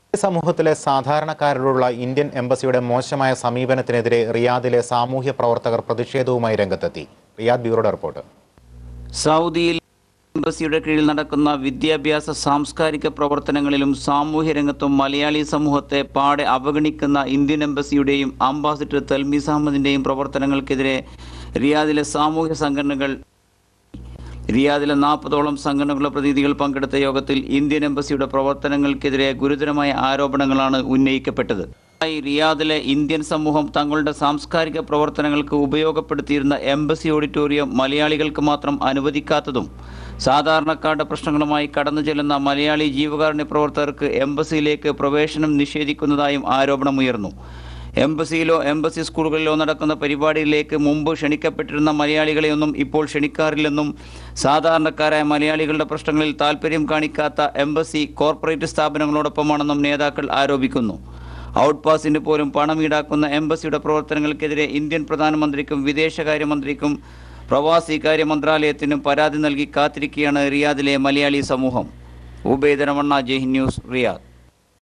സമൂഹത്തിലെ സാധാരണക്കാരോടുള്ള ഇന്ത്യൻ എംബസിയുടെ മോശമായ സമീപനത്തിനെതിരെ റിയാദിലെ സാമൂഹ്യ പ്രവർത്തകർ പ്രതിഷേധവുമായി രംഗത്തെത്തി റിയാദ് ബ്യൂറോയുടെ റിപ്പോർട്ട് സൗദിയിൽ എംബസിയുടെ കീഴിൽ നടക്കുന്ന വിദ്യാഭ്യാസ സാംസ്കാരിക പ്രവർത്തനങ്ങളിലും സാമൂഹ്യ രംഗത്തും മലയാളി സമൂഹത്തെ പാടെ അവഗണിക്കുന്ന ഇന്ത്യൻ എംബസിയുടെയും അംബാസിഡർ തൽമീസ് അഹമ്മദിന്റെയും പ്രവർത്തനങ്ങൾക്കെതിരെ റിയാദിലെ സാമൂഹ്യ സംഘടനകൾ റിയാദിലെ നാൽപ്പതോളം സംഘടനകളുടെ പ്രതിനിധികൾ പങ്കെടുത്ത യോഗത്തിൽ ഇന്ത്യൻ എംബസിയുടെ പ്രവർത്തനങ്ങൾക്കെതിരെ ഗുരുതരമായ ആരോപണങ്ങളാണ് ഉന്നയിക്കപ്പെട്ടത് ആയി റിയാദിലെ ഇന്ത്യൻ സമൂഹം തങ്ങളുടെ സാംസ്കാരിക പ്രവർത്തനങ്ങൾക്ക് ഉപയോഗപ്പെടുത്തിയിരുന്ന എംബസി ഓഡിറ്റോറിയം മലയാളികൾക്ക് മാത്രം അനുവദിക്കാത്തതും സാധാരണക്കാരുടെ പ്രശ്നങ്ങളുമായി കടന്നു ചെല്ലുന്ന മലയാളി ജീവകാരുണ്യ പ്രവർത്തകർക്ക് എംബസിയിലേക്ക് പ്രവേശനം നിഷേധിക്കുന്നതായും ആരോപണമുയർന്നു എംബസിയിലോ എംബസി സ്കൂളുകളിലോ നടക്കുന്ന പരിപാടിയിലേക്ക് മുമ്പ് ക്ഷണിക്കപ്പെട്ടിരുന്ന മലയാളികളെയൊന്നും ഇപ്പോൾ ക്ഷണിക്കാറില്ലെന്നും സാധാരണക്കാരായ മലയാളികളുടെ പ്രശ്നങ്ങളിൽ താല്പര്യം കാണിക്കാത്ത എംബസി കോർപ്പറേറ്റ് സ്ഥാപനങ്ങളോടൊപ്പമാണെന്നും നേതാക്കൾ ആരോപിക്കുന്നു ഔട്ട് പാസിന് പോലും പണം ഈടാക്കുന്ന എംബസിയുടെ പ്രവർത്തനങ്ങൾക്കെതിരെ ഇന്ത്യൻ പ്രധാനമന്ത്രിക്കും വിദേശകാര്യമന്ത്രിക്കും പ്രവാസികാര്യ മന്ത്രാലയത്തിനും പരാതി നൽകി കാത്തിരിക്കുകയാണ് റിയാദിലെ മലയാളി സമൂഹം ഉബൈദരമണ്ണ ജയ്ഹിൻ ന്യൂസ് റിയാദ്